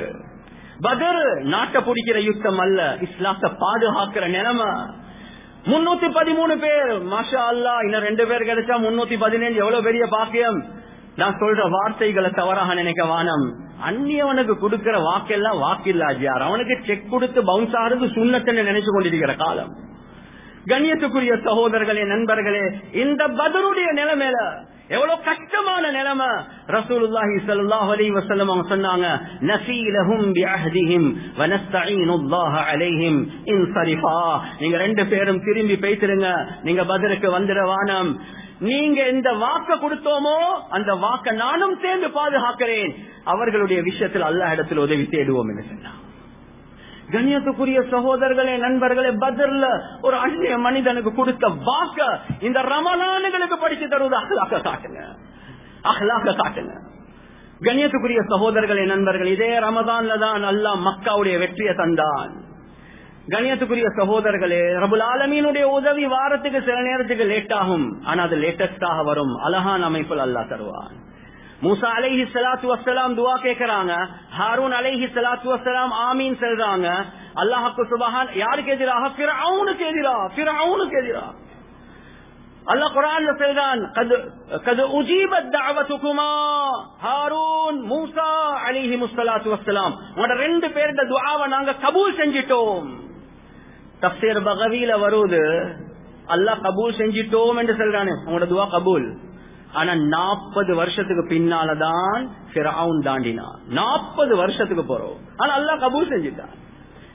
S1: பதர் நாட்டை பிடிக்கிற யுத்தம் அல்ல இஸ்லாத்தை பாதுகாக்கிற நிலைமை முன்னூத்தி பதிமூணு பேர் மாஷா அல்லா இன்னும் ரெண்டு பேர் கிடைச்சா முன்னூத்தி பதினேழு எவ்வளவு பெரிய பாக்கியம் நான் சொல்ற வார்த்தைகளை தவறாக நினைக்க வானம் அந்நியவனுக்கு கொடுக்கிற வாக்கெல்லாம் வாக்கில்லா ஜியார் அவனுக்கு செக் கொடுத்து பவுன்ஸ் ஆறது சுண்ணத்தன்னு நினைச்சு கொண்டிருக்கிற காலம் கண்ணியத்துக்குரிய சகோதரர்களே நண்பர்களே இந்த பதருடைய நிலைமையில எவ்வளவு கஷ்டமான நிலைமை ரசூலுல்லாஹி ஸல்லல்லாஹு அலைஹி வஸல்லம் அவங்க சொன்னாங்க நஸீலஹும் பிஅஹ்திஹிம் வ நஸ்தஈனுல்லாஹ அலைஹிம் இன்சரிஃபா நீங்க ரெண்டு பேரும் திரும்பி பேசிருங்க நீங்க பதிலுக்கு வந்துட வானம் நீங்க இந்த வாக்க கொடுத்தோமோ அந்த வாக்க நானும் சேர்ந்து பாதுகாக்கிறேன் அவர்களுடைய விஷயத்தில் அல்லாஹ் இடத்தில் உதவி தேடுவோம் என்று சொன்னார் கண்ணியத்துக்குரிய சகோதரர்களே நண்பர்களே பதர்ல ஒரு அந்நிய மனிதனுக்கு கொடுத்த வாக்க இந்த ரமணானுகளுக்கு படிச்சு தருவது அகலாக்க காட்டுங்க அகலாக்க காட்டுங்க கண்ணியத்துக்குரிய சகோதரர்களே நண்பர்கள் இதே ரமதான்ல தான் அல்லாஹ் மக்காவுடைய வெற்றியை தந்தான் கண்ணியத்துக்குரிய சகோதரர்களே ரபுல் ஆலமீனுடைய உதவி வாரத்துக்கு சில நேரத்துக்கு லேட் ஆகும் ஆனா அது லேட்டஸ்டாக வரும் அழகான அமைப்பில் அல்லாஹ் தருவான் மூசா அலைஹி சலாத்து வசலாம் துவா கேக்குறாங்க ஹாரூன் அலைஹி சலாத்து வசலாம் ஆமீன் செல்றாங்க அல்லாஹுக்கு சுபஹான் யாருக்கு எதிராக பிறவுனுக்கு எதிராக பிறவுனுக்கு எதிராக அல்லாஹ் குரான்ல சொல்றான் கது உஜீபத் தஅவதுகுமா ஹாரூன் மூசா அலைஹி முஸ்ஸலாத்து வஸ்ஸலாம் உங்களோட ரெண்டு பேரோட துஆவை நாங்க கபூல் செஞ்சிட்டோம் தஃப்சீர் பகவில வருது அல்லாஹ் கபூல் செஞ்சிட்டோம் என்று சொல்றானே உங்களோட துஆ கபூல் ஆனா நாற்பது வருஷத்துக்கு பின்னாலதான் பிறவுன் தாண்டினான் நாற்பது வருஷத்துக்கு போறோம் ஆனா அல்லாஹ் கபூல் செஞ்சிட்டான்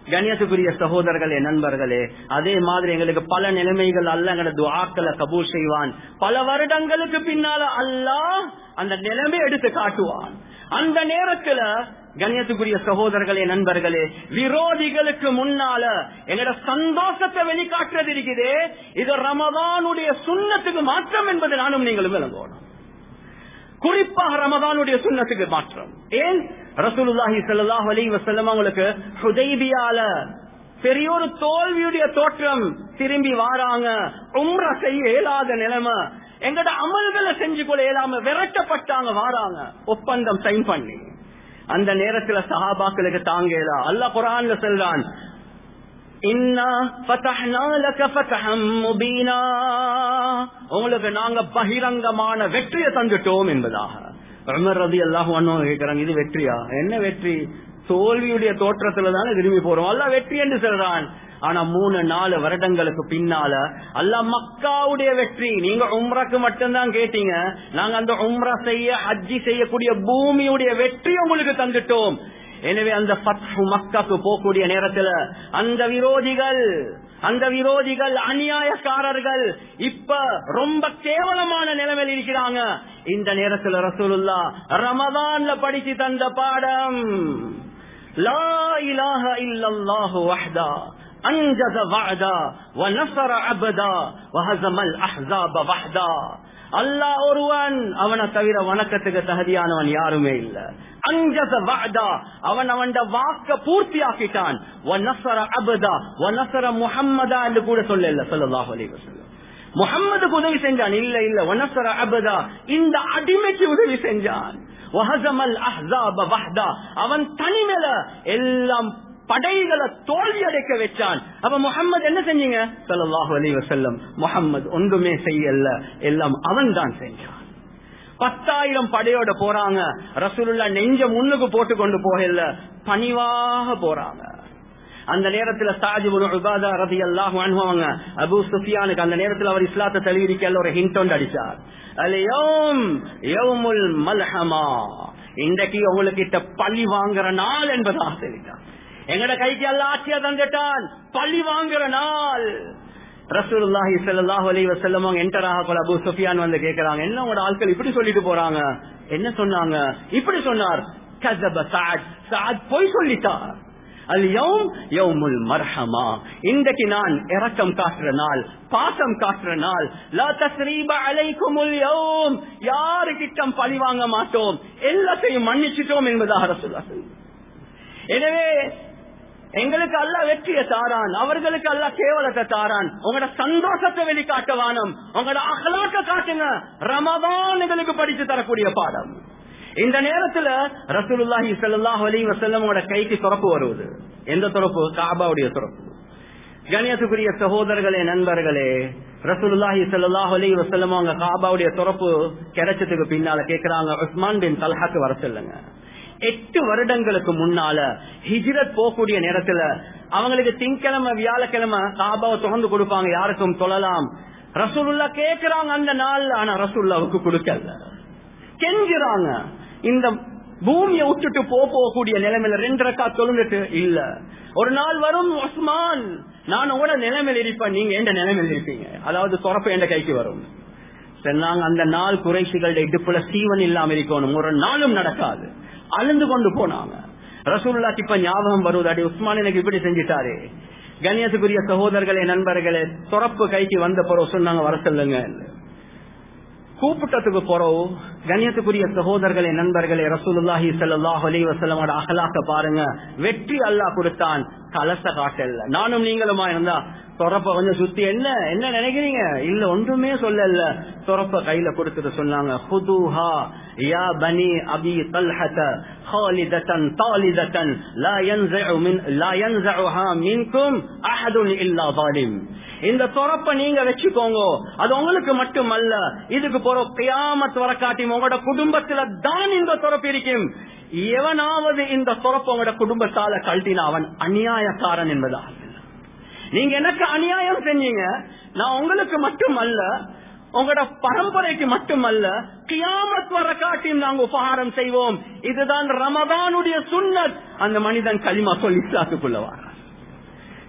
S1: கண்ணியத்துக்குரிய சகோதரர்களே நண்பர்களே அதே மாதிரி எங்களுக்கு பல நிலைமைகள் அல்ல எங்களோட துவாக்களை கபூல் செய்வான் பல வருடங்களுக்கு பின்னால அல்லாஹ் அந்த நிலைமை எடுத்து காட்டுவான் அந்த நேரத்துல கண்ணியத்துக்குரிய சகோதரர்களே நண்பர்களே விரோதிகளுக்கு முன்னால எங்களோட சந்தோஷத்தை வெளிக்காட்டுறது இருக்குதே இது ரமதானுடைய சுண்ணத்துக்கு மாற்றம் என்பது நானும் நீங்களும் விளங்கணும் குறிப்பாக ரமதானுடைய சுண்ணத்துக்கு மாற்றம் ஏன் ரசூலுல்லாஹி ஸல்லல்லாஹு அலைஹி வஸல்லம் அவங்களுக்கு ஹுதைபியால பெரிய ஒரு தோல்வியுடைய தோற்றம் திரும்பி வாராங்க உம்ர செய்ய இயலாத நிலைமை எங்கட அமல்களை செஞ்சு கொள்ள இயலாம விரட்டப்பட்டாங்க வாராங்க ஒப்பந்தம் சைன் பண்ணி அந்த நேரத்துல சஹாபாக்களுக்கு தாங்கலா அல்லாஹ் குர்ஆன்ல சொல்றான் இன்னா ஃபதஹ்னா லக ஃபதஹம் முபீனா உங்களுக்கு நாங்க பகிரங்கமான வெற்றியை தந்துட்டோம் என்பதாக உமர் ரலியல்லாஹு அன்ஹு கேக்குறாங்க இது வெற்றியா என்ன வெற்றி தோல்வியுடைய தோற்றத்துல தானே திரும்பி போறோம் அல்லாஹ் வெற்றி என்று சொல்றான் ஆனா மூணு நாலு வருடங்களுக்கு பின்னால அல்லாஹ் மக்காவுடைய வெற்றி நீங்க உம்ராக்கு மட்டும்தான் கேட்டீங்க நாங்க அந்த உம்ரா செய்ய ஹஜ்ஜி செய்யக்கூடிய பூமியுடைய வெற்றி உங்களுக்கு தந்துட்டோம் எனவே அந்த பத்து மக்காக்கு போகக்கூடிய நேரத்துல அந்த விரோதிகள் அந்த விரோதிகள் அநியாயக்காரர்கள் இப்ப ரொம்ப கேவலமான நிலைமையில் இருக்கிறாங்க இந்த நேரத்துல ரசூலுல்லா ரமதான்ல படிச்சு தந்த பாடம் லா இலாஹ இல்லல்லாஹு வஹ்தா أنجز وعدا ونصر عبدا وهزم الأحزاب وحدا அல்லாஹ் ஒருவன் அவனை தவிர வணக்கத்துக்கு தகுதியானவன் யாருமே இல்ல அஞ்சத வாதா அவன் அவன் வாக்க பூர்த்தி ஆக்கிட்டான் அபதா ஒன்னசர முஹம்மதா என்று கூட சொல்ல சொல்லலாஹு அலைஹி வஸல்லம் முகம்மதுக்கு உதவி செஞ்சான் இல்ல இல்ல ஒன்னசர அபதா இந்த அடிமைக்கு உதவி செஞ்சான் அவன் தனிமேல எல்லாம் படைகளை தோல்வி அடைக்க வச்சான் அப்ப முகம்மது என்ன செஞ்சீங்க சல்லாஹூ அலி வசல்லம் முகம்மது ஒன்றுமே செய்யல எல்லாம் அவன் தான் செஞ்சான் பத்தாயிரம் படையோட போறாங்க ரசூலுல்லா நெஞ்ச முன்னுக்கு போட்டு கொண்டு போகல பணிவாக போறாங்க அந்த நேரத்துல சாஜிபுல் உபாதா ரதி அல்லாஹ் அனுபவங்க அபு சுஃபியானுக்கு அந்த நேரத்துல அவர் இஸ்லாத்தை தழுவிரிக்கல ஒரு ஹிண்ட் ஒன்று அடிச்சார் அலையோம் யௌமுல் மல்ஹமா இன்றைக்கு உங்களுக்கு பழி வாங்குற நாள் என்பதாக தெரிவித்தார் எங்கட கைக்கு அல்ல ஆட்சியா தந்துட்டான் பழி வாங்குற நாள் ரசூலுல்லாஹி ஸல்லல்லாஹு அலைஹி வஸல்லம் அவங்க என்டர் ஆக அபூ சுஃபியான் வந்து கேக்குறாங்க என்ன உங்களோட ஆட்கள் இப்படி சொல்லிட்டு போறாங்க என்ன சொன்னாங்க இப்படி சொன்னார் கஸப சஅத் சஅத் பொய் சொல்லிட்டார் அல்யௌம் யௌமுல் மர்ஹமா இன்றைக்கு நான் இரக்கம் காட்டுற நாள் பாசம் காட்டுற நாள் லா தஸ்ரீப அலைக்குமுல் யௌம் யாரு கிட்டம் பழி வாங்க மாட்டோம் எல்லாத்தையும் மன்னிச்சிட்டோம் என்பதாக ரசூலுல்லாஹ் எனவே எங்களுக்கு அல்ல வெற்றியை தாரான் அவர்களுக்கு அல்ல கேவலத்தை தாரான் உங்களோட சந்தோஷத்தை வெளிக்காட்ட வானம் உங்களோட அகலாக்க காட்டுங்க ரமதான் எங்களுக்கு படித்து தரக்கூடிய பாடம் இந்த நேரத்துல ரசூலுல்லாஹி ஸல்லல்லாஹு அலைஹி வஸல்லம் கைக்கு துறப்பு வருவது எந்த துறப்பு காபாவுடைய துறப்பு கணியத்துக்குரிய சகோதரர்களே நண்பர்களே ரசூலுல்லாஹி ஸல்லல்லாஹு அலைஹி வஸல்லம் அவங்க காபாவுடைய துறப்பு கிடைச்சதுக்கு பின்னால கேக்குறாங்க உஸ்மான் பின் தல்ஹாக்கு வர சொல்லுங்க எட்டு வருடங்களுக்கு முன்னால ஹிஜ்ரத் போகக்கூடிய நேரத்துல அவங்களுக்கு திங்கிழமை வியாழக்கிழமை காபாவை திறந்து கொடுப்பாங்க யாருக்கும் தொழலாம் ரசூலுல்லா கேக்குறாங்க அந்த நாள் ஆனா ரசூல்லாவுக்கு கொடுக்கல கெஞ்சுறாங்க இந்த பூமியை விட்டுட்டு போ போகக்கூடிய நிலைமையில ரெண்டு ரக்கா தொழுந்துட்டு இல்ல ஒரு நாள் வரும் உஸ்மான் நான் உங்களோட நிலைமையில் இருப்பேன் நீங்க எந்த நிலைமையில் இருப்பீங்க அதாவது துறப்பு எந்த கைக்கு வரும் சொன்னாங்க அந்த நாள் குறைசிகளுடைய இடுப்புல சீவன் இல்லாம இருக்கணும் ஒரு நாளும் நடக்காது அழுந்து கொண்டு போனாங்க ரசூல்லாக்கு இப்ப ஞாபகம் வருவது அடி உஸ்மான் எனக்கு இப்படி செஞ்சிட்டாரு கண்ணியத்துக்குரிய சகோதரர்களே நண்பர்களே துறப்பு கைக்கு வந்த பிறகு சொன்னாங்க வர சொல்லுங்க கூப்பிட்டதுக்கு பிறகு கண்ணியத்துக்குரிய சகோதரர்களே நண்பர்களே ரசூலுல்லாஹி ஸல்லல்லாஹு அலைஹி வஸல்லமோட அகலாக்க பாருங்க வெற்றி அல்லாஹ் கொடுத்தான் கலச காட்டல நானும் நீங்களுமா இருந்தா துறப்ப கொஞ்சம் சுத்தி என்ன என்ன நினைக்கிறீங்க இல்ல ஒன்றுமே சொல்லல துறப்ப கையில கொடுத்துட்டு சொன்னாங்க ஹுதுஹா யா பனி அபி தல்ஹத خالدة طالدة لا ينزع من لا ينزعها منكم أحد إلا ظالم இந்த துறப்ப நீங்க வச்சுக்கோங்க அது உங்களுக்கு மட்டுமல்ல இதுக்கு போற கியாமத் வர காட்டி உங்களோட குடும்பத்துல தான் இந்த துறப்பு இருக்கும் எவனாவது இந்த துறப்பு உங்களோட குடும்பத்தால கழட்டின அவன் அநியாயக்காரன் என்பதா நீங்க எனக்கு அநியாயம் செஞ்சீங்க நான் உங்களுக்கு மட்டுமல்ல உங்களோட பரம்பரைக்கு மட்டுமல்ல கியாமத் வர காட்டியும் நாங்க உபகாரம் செய்வோம் இதுதான் ரமதானுடைய சுண்ணத் அந்த மனிதன் களிமா சொல்லி இஸ்லாத்துக்குள்ளவார்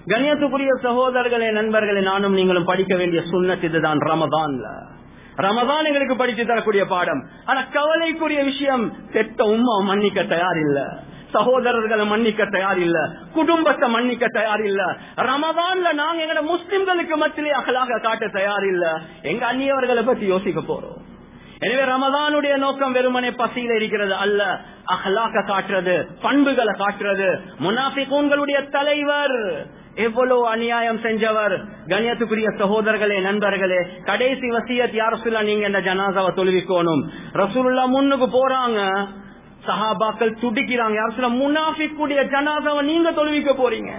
S1: கண்ணியத்துக்குரிய சகோதரர்களே நண்பர்களே நானும் நீங்களும் படிக்க வேண்டிய சுண்ணத் இதுதான் ரமதான்ல ரமதான் எங்களுக்கு படிச்சு தரக்கூடிய பாடம் ஆனா கவலைக்குரிய விஷயம் செத்த உம்மா மன்னிக்க தயார் இல்ல சகோதரர்களை மன்னிக்க தயார் இல்ல குடும்பத்தை மன்னிக்க தயார் இல்ல ரமதான்ல நாங்க எங்க முஸ்லிம்களுக்கு மத்தியிலே அகலாக காட்ட தயார் இல்ல எங்க அந்நியவர்களை பத்தி யோசிக்க போறோம் எனவே ரமதானுடைய நோக்கம் வெறுமனே பசியில இருக்கிறது அல்ல அகலாக்க காட்டுறது பண்புகளை காட்டுறது முனாஃபிகூன்களுடைய தலைவர் எவ்வளவு அநியாயம் செஞ்சவர் கண்ணியத்துக்குரிய சகோதரர்களே நண்பர்களே கடைசி வசியத் யார் சொல்ல நீங்க இந்த ஜனாசாவை தொழுவிக்கணும் ரசூலுல்லா முன்னுக்கு போறாங்க சஹாபாக்கள் துடிக்கிறாங்க யார் சொல்ல முனாஃபிக்குடைய ஜனாசாவை நீங்க தொழுவிக்க போறீங்க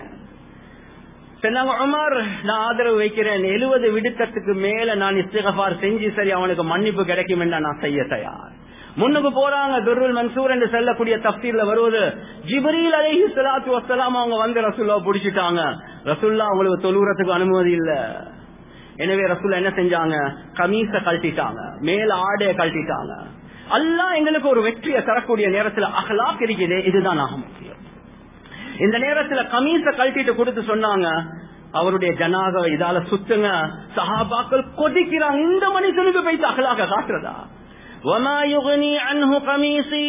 S1: சொன்னாங்க உமர் நான் ஆதரவு வைக்கிறேன் எழுபது விடுத்தத்துக்கு மேல நான் இஸ்திகபார் செஞ்சு சரி அவனுக்கு மன்னிப்பு கிடைக்கும் என்று நான் செய்ய தயார் முன்னுக்கு போறாங்க துருல் மன்சூர் என்று செல்லக்கூடிய தப்தீர்ல வருவது ஜிபரீல் அலைஹி ஸலாத்து வஸ்ஸலாம் அவங்க வந்து ரசூல்லா புடிச்சிட்டாங்க ரசூல்லா அவங்களுக்கு தொழுறதுக்கு அனுமதி இல்ல எனவே ரசூல்லா என்ன செஞ்சாங்க கமீச கழட்டிட்டாங்க மேல ஆடைய கழட்டிட்டாங்க அல்லாஹ் எங்களுக்கு ஒரு வெற்றியை தரக்கூடிய நேரத்துல அகலாக் இருக்குது இதுதான் ஆக முக்கியம் இந்த நேரத்துல கமீச கழட்டிட்டு கொடுத்து சொன்னாங்க அவருடைய ஜனாகவை இதால சுத்துங்க சஹாபாக்கள் கொதிக்கிறாங்க இந்த மனுஷனுக்கு போய் அகலாக காட்டுறதா وما يغني عنه قميصي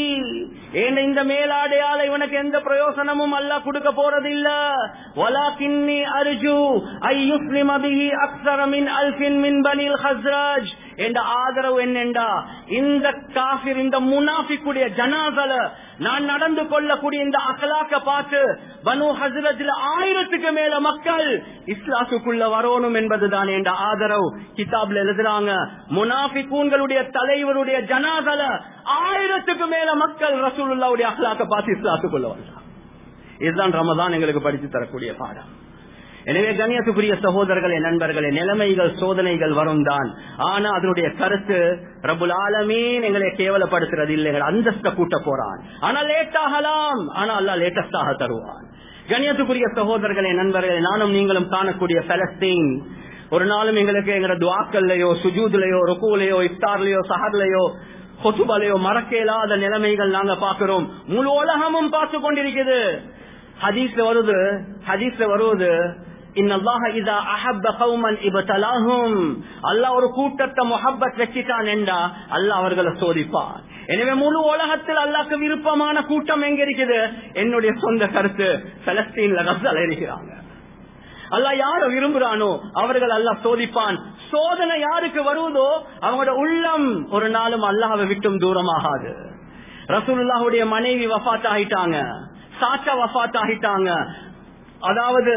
S1: ஏன் இந்த மேலாடையால இவனுக்கு எந்த பிரயோசனமும் அல்ல கொடுக்க போறது இல்ல வலாக்கின்னி அர்ஜு ஐ யுஸ்லிம பிஹி அக்ஸர மின் அல்ஃபின் மின் பனில் ஹஸ்ரஜ் என்ற ஆதரவு என்னென்றா இந்த காஃபிர் இந்த முனாஃபிக்குடைய ஜனாதல நான் நடந்து கொள்ளக்கூடிய இந்த அகலாக்க பார்த்து பனு ஹசரத்ல ஆயிரத்துக்கு மேல மக்கள் இஸ்லாத்துக்குள்ள வரணும் என்பதுதான் என்ற ஆதரவு கிதாப்ல எழுதுறாங்க முனாஃபிகூன்களுடைய தலைவருடைய ஜனாதல ஆயிரத்துக்கு மேல மக்கள் ரசூலுல்லாவுடைய அகலாக்க பார்த்து இஸ்லாத்துக்குள்ள வந்தாங்க இதுதான் ரமதான் எங்களுக்கு படித்து தரக்கூடிய பாடம் எனவே கண்ணியத்துக்குரிய சகோதரர்களே நண்பர்களே நிலைமைகள் சோதனைகள் வரும் தான் ஆனா அதனுடைய கருத்து ரபுல் ஆலமீன் எங்களை கேவலப்படுத்துறது இல்லை எங்களை அந்தஸ்த கூட்ட போறான் ஆனா லேட் ஆகலாம் ஆனா அல்ல லேட்டஸ்டாக தருவான் கண்ணியத்துக்குரிய சகோதரர்களே நண்பர்களே நானும் நீங்களும் காணக்கூடிய பலஸ்தீன் ஒரு நாளும் எங்களுக்கு எங்களோட துவாக்கல்லையோ சுஜூதுலையோ ருக்கூலையோ இஃப்தார்லயோ சஹர்லையோ கொசுபலையோ மறக்க இயலாத நிலைமைகள் நாங்க பாக்குறோம் முழு உலகமும் பார்த்து கொண்டிருக்குது ஹதீஸ்ல வருது ஹதீஸ்ல வருவது அல்லாஹ் ஒரு கூட்டத்தை முகப்பத் வச்சுட்டான் என்றா அல்லாஹ் அவர்களை சோதிப்பான் எனவே முழு உலகத்தில் அல்லாக்கு விருப்பமான கூட்டம் எங்க இருக்குது என்னுடைய சொந்த கருத்து பலஸ்தீன்ல கசால இருக்கிறாங்க அல்லாஹ் யார விரும்புறானோ அவர்கள் அல்லாஹ் சோதிப்பான் சோதனை யாருக்கு வருவதோ அவங்களோட உள்ளம் ஒரு நாளும் அல்லாஹவை விட்டும் தூரமாகாது ரசூலுல்லாஹுடைய மனைவி வஃத் ஆகிட்டாங்க சாச்சா வஃத் ஆகிட்டாங்க அதாவது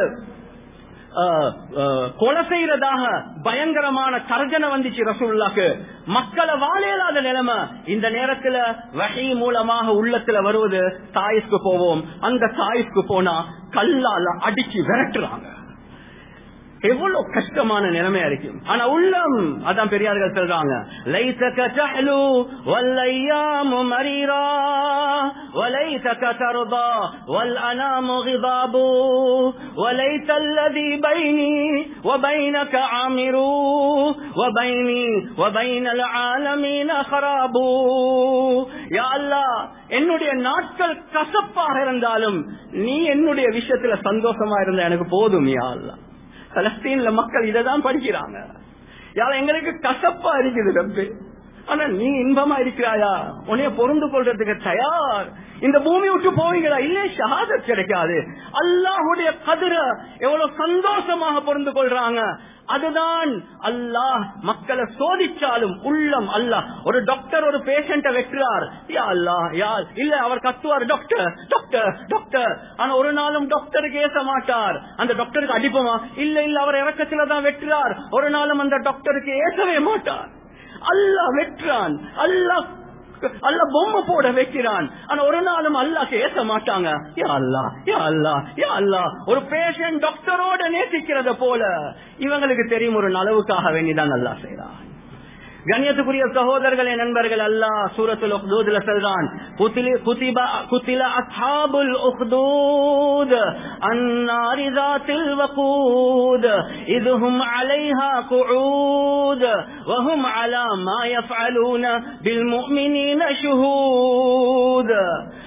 S1: கொலை செய்யறதாக பயங்கரமான தர்ஜனை வந்துச்சு ரசூல்லாக்கு மக்களை வாழையில்லாத நிலைமை இந்த நேரத்துல வகை மூலமாக உள்ளத்துல வருவது தாயிஸ்க்கு போவோம் அந்த தாயிஸ்க்கு போனா கல்லால அடிச்சு விரட்டுறாங்க எவ்வளவு கஷ்டமான நிலைமையா இருக்கும் ஆனா உள்ளம் அதான் பெரியார்கள் சொல்றாங்க லைத்தக தஹ்லு வல்லையாமு மரீரா وليتك ترضى والأنام غضاب وليت الذي بيني وبينك عامر وبيني وبين العالمين خراب يا الله என்னுடைய நாட்கள் கசப்பாக இருந்தாலும் நீ என்னுடைய விஷயத்துல சந்தோஷமா இருந்த எனக்கு போதும் யா அல்லா பலஸ்தீன்ல மக்கள் இததான் படிக்கிறாங்க யார எங்களுக்கு கசப்பா இருக்குது ரப்பு ஆனா நீ இன்பமா இருக்கிறாயா உன்னைய பொருந்து கொள்றதுக்கு தயார் இந்த பூமி விட்டு போவீங்களா இல்ல ஷஹாதத் கிடைக்காது அல்லாஹுடைய கதிர எவ்வளவு சந்தோஷமாக பொருந்து கொள்றாங்க அதுதான் அல்லாஹ் மக்களை சோதிச்சாலும் உள்ளம் அல்லாஹ் ஒரு டாக்டர் ஒரு பேஷண்ட வெட்டுறார் யா அல்லாஹ் யா இல்ல அவர் கத்துவார் டாக்டர் டாக்டர் டாக்டர் ஆனா ஒரு நாளும் டாக்டருக்கு ஏச மாட்டார் அந்த டாக்டருக்கு அடிப்போமா இல்ல இல்ல அவர் இறக்கத்துல தான் வெட்டுறார் ஒரு நாளும் அந்த டாக்டருக்கு ஏசவே மாட்டார் அல்லாஹ் வெட்டுறான் அல்லாஹ் அல்ல பொம்மை போட வைக்கிறான் ஆனா ஒரு நாளும் அல்லாஹ் ஏச மாட்டாங்க யா அல்லா யா அல்லா யா அல்லா ஒரு பேஷண்ட் டாக்டரோட நேசிக்கிறத போல இவங்களுக்கு தெரியும் ஒரு நலவுக்காக வேண்டிதான் நல்லா செய்யறான் கண்ணியத்துக்குரிய சகோதரர்களே நண்பர்கள் அல்லாஹ் சூரத்துல் உக்தூதுல சொல்றான் குத்தில அஸ்ஹாபுல் உக்தூத் النار ذات الوقود إذ هم عليها قعود وهم على ما يفعلون بالمؤمنين شهود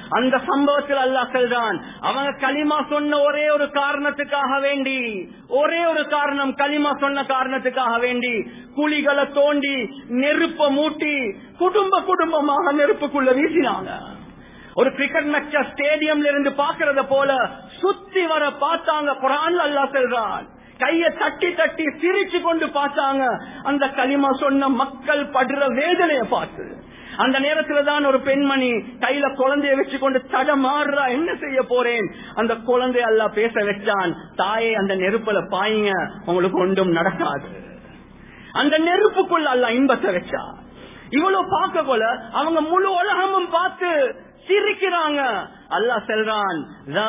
S1: அந்த சம்பவத்தில் அல்லாஹ் சொல்றான் அவங்க களிமா சொன்ன ஒரே ஒரு காரணத்துக்காக வேண்டி ஒரே ஒரு காரணம் களிமா சொன்ன காரணத்துக்காக வேண்டி குழிகளை தோண்டி நெருப்ப மூட்டி குடும்ப குடும்பமாக நெருப்புக்குள்ள வீசினாங்க ஒரு கிரிக்கெட் மேட்ச ஸ்டேடியம்ல இருந்து பாக்குறத போல சுத்தி வர பார்த்தாங்க குரான் அல்லா செல்றான் கைய தட்டி தட்டி சிரிச்சு கொண்டு பார்த்தாங்க அந்த களிமா சொன்ன மக்கள் படுற வேதனையை பார்த்து அந்த நேரத்துல தான் ஒரு பெண்மணி கையில குழந்தைய வச்சு கொண்டு தடமாறுறா என்ன செய்ய போறேன் அந்த குழந்தை எல்லாம் பேச வச்சான் தாயே அந்த நெருப்புல பாயுங்க உங்களுக்கு ஒன்றும் நடக்காது அந்த நெருப்புக்குள்ள அல்ல இன்பத்தை வச்சா இவ்வளவு பார்க்க போல அவங்க முழு உலகமும் பார்த்து சிரிக்கிறாங்க அல்லாஹ் செல்றான்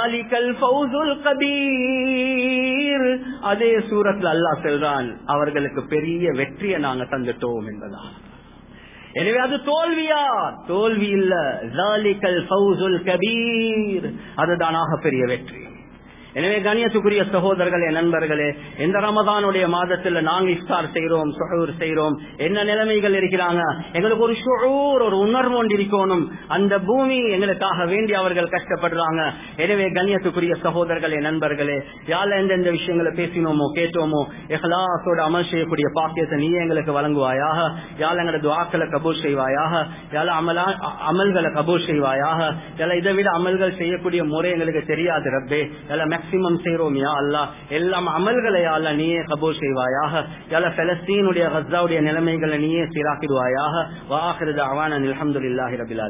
S1: அதே சூரத்தில் அல்லாஹ் செல்றான் அவர்களுக்கு பெரிய வெற்றியை நாங்க தந்துட்டோம் என்பதா எனவே அது தோல்வியா தோல்வி இல்ல ஜாலிகல் ஃபவுசுல் கபீர் அதுதான் பெரிய வெற்றி எனவே கணியத்துக்குரிய சகோதரர்களே நண்பர்களே இந்த ரமதானுடைய மாதத்துல நாங்க இஃப்தார் செய்யறோம் சுகூர் செய்யறோம் என்ன நிலைமைகள் இருக்கிறாங்க எங்களுக்கு ஒரு சுகூர் ஒரு உணர்வு ஒன்று இருக்கணும் அந்த பூமி எங்களுக்காக வேண்டி அவர்கள் கஷ்டப்படுறாங்க எனவே கண்ணியத்துக்குரிய சகோதரர்களே நண்பர்களே யால எந்தெந்த விஷயங்களை பேசினோமோ கேட்டோமோ எஹ்லாசோட அமல் செய்யக்கூடிய பாக்கியத்தை நீ எங்களுக்கு வழங்குவாயாக யாழ் எங்களோட துவாக்களை கபூர் செய்வாயாக யாழ் அமலா அமல்களை கபூர் செய்வாயாக யாழ் இதை விட அமல்கள் செய்யக்கூடிய முறை எங்களுக்கு தெரியாது ரப்பே யாழ் மேக்சிமம் செய்யறோம் யா அல்லா எல்லாம் அமல்களை அல்ல நீயே கபூர் செய்வாயாக யால பலஸ்தீனுடைய கஸ்தாவுடைய நிலைமைகளை நீயே சீராக்கிடுவாயாக வாஹிருத அவான அலமதுல்லாஹி ரபிலா